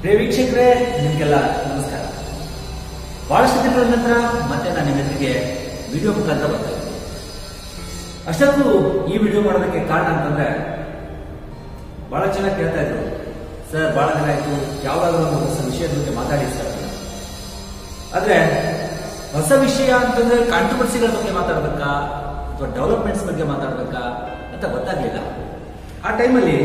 ಪ್ರಿಯ ವೀಕ್ಷಕರೇ ನಿಮಗೆಲ್ಲ ನಮಸ್ಕಾರ ಬಹಳಷ್ಟು ದಿನಗಳ ನಂತರ ಮತ್ತೆ ನಾನು ನಿಮ್ಮ ಜೊತೆಗೆ ವಿಡಿಯೋ ಮುಖಾಂತರ ಬರ್ತಾ ಇದ್ದೀನಿ ಅಷ್ಟಕ್ಕೂ ಈ ವಿಡಿಯೋ ಮಾಡೋದಕ್ಕೆ ಕಾರಣ ಅಂತಂದ್ರೆ ಬಹಳ ಚೆನ್ನಾಗಿ ಕೇಳ್ತಾ ಇದ್ರು ಸರ್ ಬಹಳ ದಿನ ಆಯ್ತು ಯಾವ್ದಾದ್ರು ಒಂದು ಹೊಸ ವಿಷಯದ ಬಗ್ಗೆ ಮಾತಾಡಿ ಸರ್ ಆದ್ರೆ ಹೊಸ ವಿಷಯ ಅಂತಂದ್ರೆ ಕಾಂಟ್ರವರ್ಸಿಗಳ ಬಗ್ಗೆ ಮಾತಾಡ್ಬೇಕಾ ಅಥವಾ ಡೆವಲಪ್ಮೆಂಟ್ಸ್ ಬಗ್ಗೆ ಮಾತಾಡ್ಬೇಕಾ ಅಂತ ಗೊತ್ತಾಗ್ಲಿಲ್ಲ ಆ ಟೈಮಲ್ಲಿ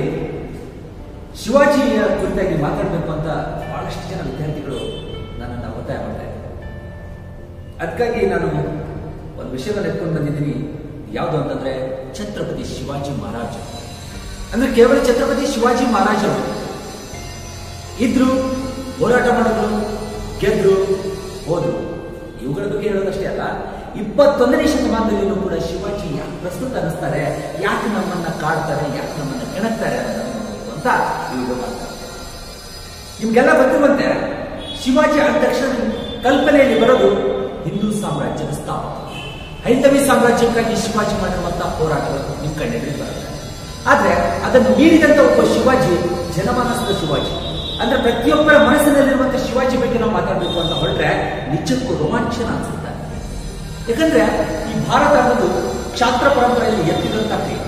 ಶಿವಾಜಿಯ ಕುರಿತಾಗಿ ಮಾತಾಡಬೇಕು ಅಂತ ಬಹಳಷ್ಟು ಜನ ವಿದ್ಯಾರ್ಥಿಗಳು ನನ್ನನ್ನು ಒತ್ತಾಯ ಮಾಡ್ತಾ ಇದ್ದಾರೆ ಅದಕ್ಕಾಗಿ ನಾನು ಒಂದು ವಿಷಯವನ್ನು ಎತ್ಕೊಂಡು ಬಂದಿದ್ದೀನಿ ಯಾವುದು ಅಂತಂದ್ರೆ ಛತ್ರಪತಿ ಶಿವಾಜಿ ಮಹಾರಾಜ ಅಂದ್ರೆ ಕೇವಲ ಛತ್ರಪತಿ ಶಿವಾಜಿ ಮಹಾರಾಜರು ಇದ್ರು ಹೋರಾಟ ಮಾಡಿದ್ರು ಗೆದ್ರು ಹೋದ್ರು ಇವುಗಳ ಬಗ್ಗೆ ಹೇಳೋದಷ್ಟೇ ಅಲ್ಲ ಇಪ್ಪತ್ತೊಂದನೇ ಶತಮಾನದಲ್ಲಿಯೂ ಕೂಡ ಶಿವಾಜಿ ಯಾಕೆ ಪ್ರಸ್ತುತ ಅನ್ನಿಸ್ತಾರೆ ಯಾಕೆ ನಮ್ಮನ್ನ ಕಾಡ್ತಾರೆ ಯಾಕೆ ನಮ್ಮನ್ನ ಕೆಣಕ್ತಾರೆ ಅನ್ನೋದನ್ನ ನೋಡ್ಬೇಕು ಅಂತ ಈ ವಿಡಿಯೋ ಮಾಡ್ತಾರೆ ನಿಮ್ಗೆಲ್ಲ ಗೊತ್ತಿರುವಂತೆ ಶಿವಾಜಿ ಅಂದ ತಕ್ಷಣ ಕಲ್ಪನೆಯಲ್ಲಿ ಬರೋದು ಹಿಂದೂ ಸಾಮ್ರಾಜ್ಯದ ಸ್ಥಾಪಕ ಹೈಂದವಿ ಸಾಮ್ರಾಜ್ಯಕ್ಕಾಗಿ ಶಿವಾಜಿ ಮಾಡಿರುವಂತಹ ಹೋರಾಟಗಳು ನಿಮ್ ಕಣ್ಣೆದುರಿಗೆ ಬರುತ್ತೆ ಆದ್ರೆ ಅದನ್ನು ಮೀರಿದಂತ ಒಬ್ಬ ಶಿವಾಜಿ ಜನಮಾನಸದ ಶಿವಾಜಿ ಅಂದ್ರೆ ಪ್ರತಿಯೊಬ್ಬರ ಮನಸ್ಸಿನಲ್ಲಿರುವಂತಹ ಶಿವಾಜಿ ಬಗ್ಗೆ ನಾವು ಮಾತಾಡಬೇಕು ಅಂತ ಹೊರಟ್ರೆ ನಿಜಕ್ಕೂ ರೋಮಾಂಚನ ಅನ್ಸುತ್ತೆ ಯಾಕಂದ್ರೆ ಈ ಭಾರತ ಅನ್ನೋದು ಕ್ಷಾತ್ರ ಪರಂಪರೆಯಲ್ಲಿ ಎತ್ತಿದಂತ ಕ್ರಿಯೆ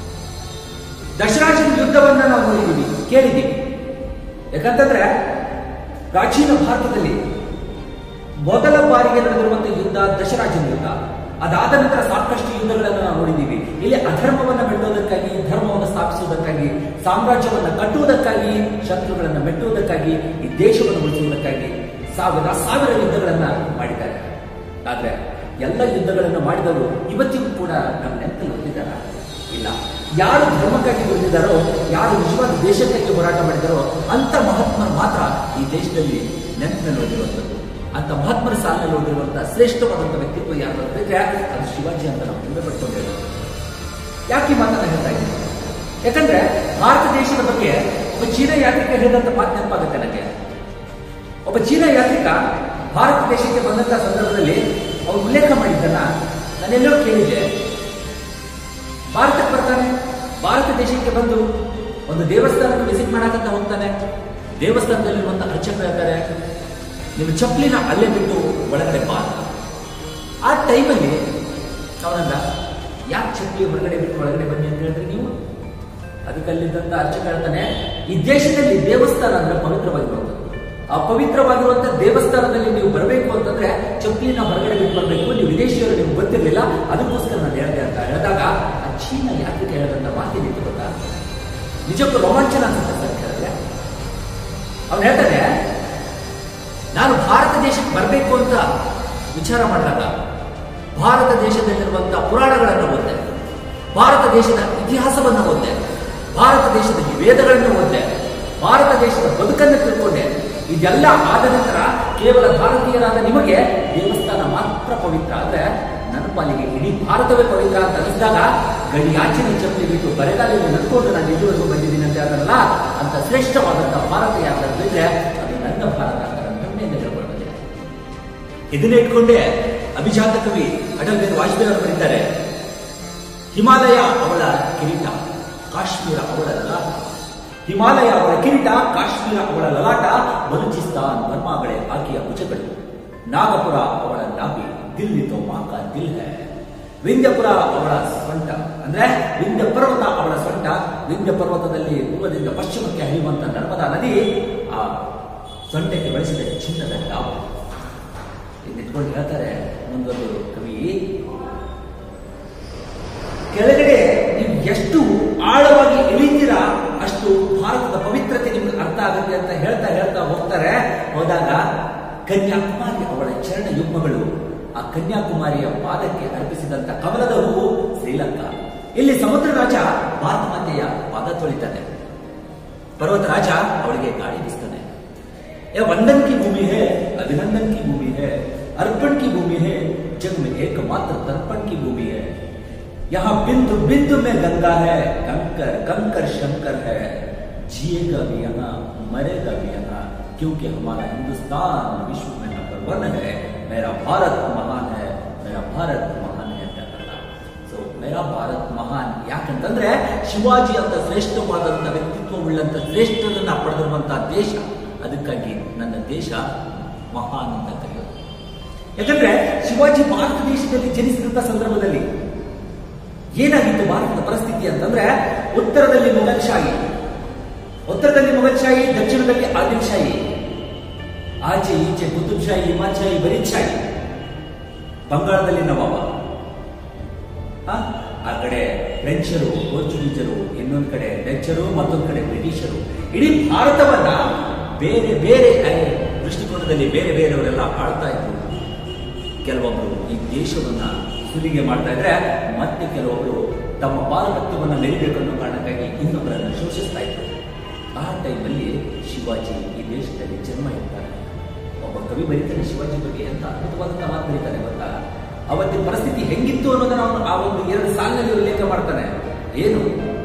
ದಶರಾಜನ ಯುದ್ಧವನ್ನ ನಾವು ನೋಡಿದ್ದೀವಿ ಕೇಳಿದ್ದೀವಿ ಯಾಕಂತಂದ್ರೆ ಪ್ರಾಚೀನ ಭಾರತದಲ್ಲಿ ಮೊದಲ ಬಾರಿಗೆ ನಡೆದಿರುವಂತಹ ಯುದ್ಧ ದಶರಾಜನ ಯುದ್ಧ ಅದಾದ ನಂತರ ಸಾಕಷ್ಟು ಯುದ್ಧಗಳನ್ನು ನಾವು ನೋಡಿದ್ದೀವಿ ಇಲ್ಲಿ ಅಧರ್ಮವನ್ನು ಮೆಟ್ಟುವುದಕ್ಕಾಗಿ ಧರ್ಮವನ್ನು ಸ್ಥಾಪಿಸುವುದಕ್ಕಾಗಿ ಸಾಮ್ರಾಜ್ಯವನ್ನು ಕಟ್ಟುವುದಕ್ಕಾಗಿ ಶತ್ರುಗಳನ್ನು ಮೆಟ್ಟುವುದಕ್ಕಾಗಿ ಈ ದೇಶವನ್ನು ಉಳಿಸುವುದಕ್ಕಾಗಿ ಸಾವಿರ ಸಾವಿರ ಯುದ್ಧಗಳನ್ನ ಮಾಡಿದ್ದಾರೆ ಆದ್ರೆ ಎಲ್ಲ ಯುದ್ಧಗಳನ್ನು ಮಾಡಿದವರು ಇವತ್ತಿಗೂ ಕೂಡ ನಮ್ಮ ನೆನಪಲ್ಲಿ ಹೊಂದಿದ್ದಾರ ಇಲ್ಲ ಯಾರು ಧರ್ಮಕ್ಕಾಗಿ ಬಂದಿದ್ದಾರೋ ಯಾರು ನಿಜವಾದ ದೇಶಕ್ಕಾಗಿ ಹೋರಾಟ ಮಾಡಿದಾರೋ ಅಂತ ಮಹಾತ್ಮರು ಮಾತ್ರ ಈ ದೇಶದಲ್ಲಿ ನೆನಪಿನಲ್ಲಿ ಹೊಂದಿರುವಂಥದ್ದು ಅಂತ ಮಹಾತ್ಮರ ಸಾಲಿನಲ್ಲಿ ಹೊಂದಿರುವಂತಹ ಶ್ರೇಷ್ಠವಾದಂಥ ವ್ಯಕ್ತಿತ್ವ ಯಾರು ಅಂತಂದ್ರೆ ಅದು ಶಿವಾಜಿ ಅಂತ ನಾವು ಹೆಮ್ಮೆ ಪಡ್ಕೊಂಡಿರೋದು ಯಾಕೆ ಈ ಮಾತನ್ನ ಹೇಳ್ತಾ ಇದ್ದೀನಿ ಯಾಕಂದ್ರೆ ಭಾರತ ದೇಶದ ಬಗ್ಗೆ ಒಬ್ಬ ಚೀನಾ ಯಾತ್ರಿಕ ಹೇಳಿದಂತ ಮಾತು ನೆನಪಾಗುತ್ತೆ ನನಗೆ ಒಬ್ಬ ಚೀನಾ ಯಾತ್ರಿಕ ಭಾರತ ದೇಶಕ್ಕೆ ಬಂದಂತ ಸಂದರ್ಭದಲ್ಲಿ ಅವ್ರು ಉಲ್ಲೇಖ ಮಾಡಿದ್ದನ್ನ ನಾನೆಲ್ಲೋ ಕೇಳಿದ್ದೆ ಭಾರತಕ್ಕೆ ಬರ್ತಾನೆ ಭಾರತ ದೇಶಕ್ಕೆ ಬಂದು ಒಂದು ದೇವಸ್ಥಾನಕ್ಕೆ ವಿಸಿಟ್ ಮಾಡಕಂತ ಹೋಗ್ತಾನೆ ದೇವಸ್ಥಾನದಲ್ಲಿರುವಂತ ಅರ್ಚಕರು ಹೇಳ್ತಾರೆ ನಿಮ್ಮ ಚಪ್ಪಲಿನ ಅಲ್ಲೇ ಬಿಟ್ಟು ಒಳಗಡೆ ಬಾ ಆ ಟೈಮಲ್ಲಿ ಅವನಲ್ಲ ಯಾಕೆ ಚಪ್ಪಲಿ ಹೊರಗಡೆ ಬಿಟ್ಟು ಒಳಗಡೆ ಬನ್ನಿ ಅಂತ ಹೇಳಿದ್ರೆ ನೀವು ಅದಕ್ಕೆ ಅಲ್ಲಿದ್ದಂತ ಅರ್ಚಕ ಹೇಳ್ತಾನೆ ಈ ದೇಶದಲ್ಲಿ ದೇವಸ್ಥಾನ ಅಂದ್ರೆ ಪವಿತ್ರವಾಗಿರುವಂಥದ್ದು ಆ ಪವಿತ್ರವಾಗಿರುವಂತ ದೇವಸ್ಥಾನದಲ್ಲಿ ನೀವು ಬರಬೇಕು ಅಂತಂದ್ರೆ ಚಪ್ಪಲಿನ ಹೊರಗಡೆ ಬಿಟ್ಟು ಬರಬೇಕು ನೀವು ವಿದೇಶಿಯರು ನಿಮ್ಗೆ ಗೊತ್ತಿರಲಿಲ್ಲ ಅದಕ್ಕೋಸ್ಕರ ನಾನು ಹೇಳಿದೆ ಅಂತ ಹೇಳಿದಾಗ ಆ ಚೀನಾ ಯಾಕೆ ಹೇಳಿದಂತ ಮಾತಿನಿತ್ತು ಗೊತ್ತಾ ನಿಜಕ್ಕೂ ರೋಮಾಂಚನ ಅನ್ಸುತ್ತೆ ಸರ್ ಹೇಳಿದ್ರೆ ಅವ್ನು ಹೇಳ್ತಾನೆ ನಾನು ಭಾರತ ದೇಶಕ್ಕೆ ಬರಬೇಕು ಅಂತ ವಿಚಾರ ಮಾಡಿದಾಗ ಭಾರತ ದೇಶದಲ್ಲಿರುವಂತಹ ಪುರಾಣಗಳನ್ನು ಓದ್ದೆ ಭಾರತ ದೇಶದ ಇತಿಹಾಸವನ್ನು ಓದ್ದೆ ಭಾರತ ದೇಶದ ವೇದಗಳನ್ನು ಓದ್ದೆ ಭಾರತ ದೇಶದ ಬದುಕನ್ನು ತಿಳ್ಕೊಂಡೆ ಇದೆಲ್ಲ ಆದ ನಂತರ ಕೇವಲ ಭಾರತೀಯರಾದ ನಿಮಗೆ ದೇವಸ್ಥಾನ ಮಾತ್ರ ಪವಿತ್ರ ಆದ್ರೆ ನನ್ನ ಪಾಲಿಗೆ ಇಡೀ ಭಾರತವೇ ಪವಿತ್ರ ಅಂತ ಅನಿಸಿದಾಗ ಗಡಿಯಾಚಿನ ಚಪ್ಪಲಿ ಬಿಟ್ಟು ಬರೆಗಾಲಿಗೆ ನಡ್ಕೊಂಡು ನಾನು ಇಲ್ಲಿವರೆಗೂ ಬಂದಿದ್ದೀನಿ ಅಂತ ಹೇಳ್ತಾರಲ್ಲ ಅಂತ ಶ್ರೇಷ್ಠವಾದಂತಹ ಭಾರತ ಯಾವ್ದಾದ್ರೆ ಅದು ನನ್ನ ಭಾರತ ಅಂತ ನಾನು ಹೆಮ್ಮೆಯಿಂದ ಹೇಳ್ಕೊಳ್ತೇನೆ ಇದನ್ನೇ ಇಟ್ಕೊಂಡೇ ಅಭಿಜಾತ ಕವಿ ಅಟಲ್ ಬಿಹಾರಿ ವಾಜಪೇಯಿ ಅವರು ಬರೀತಾರೆ ಹಿಮಾಲಯ ಅವಳ ಕಿರೀಟ ಕಾಶ್ಮೀರ ಅವಳ ಲಲಾಟ ಹಿಮಾಲಯ ಅವಳ ಕಿರೀಟ ಕಾಶ್ಮೀರ ಅವಳ ಲಲಾಟ ಬಲೂಚಿಸ್ತಾನ್ ಬರ್ಮಾಗಳೇ ಆಕೆಯ ಭುಜಗಳು ನಾಗಪುರ ಅವಳ ನಾಭಿ ದಿಲ್ಲಿ ತೋ ಮಾಕ ದಿಲ್ ಹೈ ವಿಂಧ್ಯಪುರ ಅವಳ ಸೊಂಟ ಅಂದ್ರೆ ವಿಂಧ್ಯ ಪರ್ವತ ಅವಳ ಸೊಂಟ ವಿಂಧ್ಯ ಪರ್ವತದಲ್ಲಿ ಪೂರ್ವದಿಂದ ಪಶ್ಚಿಮಕ್ಕೆ ಹರಿಯುವಂತ ನರ್ಮದಾ ನದಿ ಆ ಸೊಂಟಕ್ಕೆ ಬಳಸಿದ ಚಿನ್ನದ ಡಾಬು ನಿಂತ್ಕೊಂಡು ಹೇಳ್ತಾರೆ ಮುಂದೊಂದು ಕವಿ ಕೆಳಗಡೆ ನೀವು ಎಷ್ಟು ಆಳವಾಗಿ ಇಳಿತೀರಾ ಅಷ್ಟು ಭಾರತದ ಪವಿತ್ರತೆ ನಿಮ್ಗೆ ಅರ್ಥ ಆಗುತ್ತೆ ಅಂತ ಹೇಳ್ತಾ ಹೇಳ್ತಾ ಹೋಗ್ತಾರೆ ಹೋದಾಗ ಕನ್ಯಾಕುಮಾರಿ ಅವಳ ಚರಣ ಯುಗ್ಮಗಳು ಆ ಕನ್ಯಾಕುಮಾರಿಯ ಪಾದಕ್ಕೆ ಅರ್ಪಿಸಿದಂತ ಕಮಲದ ಹೂವು ಶ್ರೀಲಂಕಾ ಇಲ್ಲಿ ಸಮುದ್ರ ರಾಜ ಭಾರತ ಮಾತೆಯ ಪಾದ ತೊಳಿತಾನೆ ಪರ್ವತ ರಾಜ ಅವಳಿಗೆ ಗಾಳಿ ಬೀಸ್ತಾನೆ ये वंदन की भूमि है अभिनंदन की भूमि है अर्पण की भूमि है जग में एकमात्र तर्पण की भूमि है यहाँ बिंदु बिंदु में गंगा है कंकर कंकर शंकर है जिएगा भी यहाँ मरेगा भी यहाँ क्योंकि हमारा हिंदुस्तान विश्व में नंबर वन है मेरा भारत महान है मेरा भारत महान है ಅಂತ ಹೇಳ್ತಾರಲ್ಲ. ಸೊ ಮೇರಾ ಭಾರತ್ ಮಹಾನ್ ಯಾಕಂತಂದ್ರೆ ಶಿವಾಜಿ ಅಂತ ಶ್ರೇಷ್ಠವಾದಂತ ವ್ಯಕ್ತಿತ್ವ ಉಳ್ಳಂತ ಶ್ರೇಷ್ಠರನ್ನ ಪಡೆದಿರುವಂತಹ ದೇಶ ಅದಕ್ಕಾಗಿ ನನ್ನ ದೇಶ ಮಹಾನ್ ಅಂತ ಕರೆಯೋದು ಯಾಕಂದ್ರೆ ಶಿವಾಜಿ ಭಾರತ ದೇಶದಲ್ಲಿ ಜನಿಸಿದಂತ ಸಂದರ್ಭದಲ್ಲಿ ಏನಾಗಿತ್ತು ಭಾರತದ ಪರಿಸ್ಥಿತಿ ಅಂತಂದ್ರೆ ಉತ್ತರದಲ್ಲಿ ಮೊಘಲ್ ಶಾಹಿ ಉತ್ತರದಲ್ಲಿ ಮೊಘಲ್ ಶಾಹಿ ದಕ್ಷಿಣದಲ್ಲಿ ಆದಿಲ್ ಶಾಹಿ ಆಚೆ ಈಚೆ ಕುತುಬ್ ಶಾಹಿ ಇಮಾನ್ ಶಾಹಿ ಬರೀದ್ ಶಾಹಿ ಬಂಗಾಳದಲ್ಲಿ ನವಾಬ ಆ? ಆ ಕಡೆ ಫ್ರೆಂಚರು ಪೋರ್ಚುಗೀಸರು ಇನ್ನೊಂದ್ ಕಡೆ ಡಚ್ಚರು ಮತ್ತೊಂದ್ ಕಡೆ ಬ್ರಿಟಿಷರು ಇಡೀ ಭಾರತವನ್ನ ಬೇರೆ ಬೇರೆ ಆ, ದೃಷ್ಟಿಕೋನದಲ್ಲಿ ಬೇರೆ ಬೇರೆಯವರೆಲ್ಲ ಆಳ್ತಾ ಇದ್ರು ಕೆಲವೊಬ್ರು ಈ ದೇಶವನ್ನ ಸುಲಿಗೆ ಮಾಡ್ತಾ ಇದ್ರೆ ಮತ್ತೆ ಕೆಲವೊಬ್ರು ತಮ್ಮ ಪಾಲಕತ್ವವನ್ನ ಮೆರಿಬೇಕು ಅನ್ನೋ ಕಾರಣಕ್ಕಾಗಿ ಇನ್ನೊಬ್ಬರನ್ನ ಶೋಷಿಸ್ತಾ ಇದ್ರು ಆ ಟೈಮಲ್ಲಿ ಶಿವಾಜಿ ಈ ದೇಶದಲ್ಲಿ ಜನ್ಮ ಇರ್ತಾರೆ ಒಬ್ಬ ಕವಿ ಬರೀತಾನೆ ಶಿವಾಜಿ ಬಗ್ಗೆ ಎಂತ ಅದ್ಭುತವಾದಂತ ಮಾತು ಬರೀತಾನೆ ಗೊತ್ತಾ ಅವತ್ತಿನ ಪರಿಸ್ಥಿತಿ ಹೆಂಗಿತ್ತು ಅನ್ನೋದನ್ನ ಅವನು ಆ ಒಂದು ಎರಡು ಸಾಲಿನಲ್ಲಿ ಉಲ್ಲೇಖ ಮಾಡ್ತಾನೆ ಏನು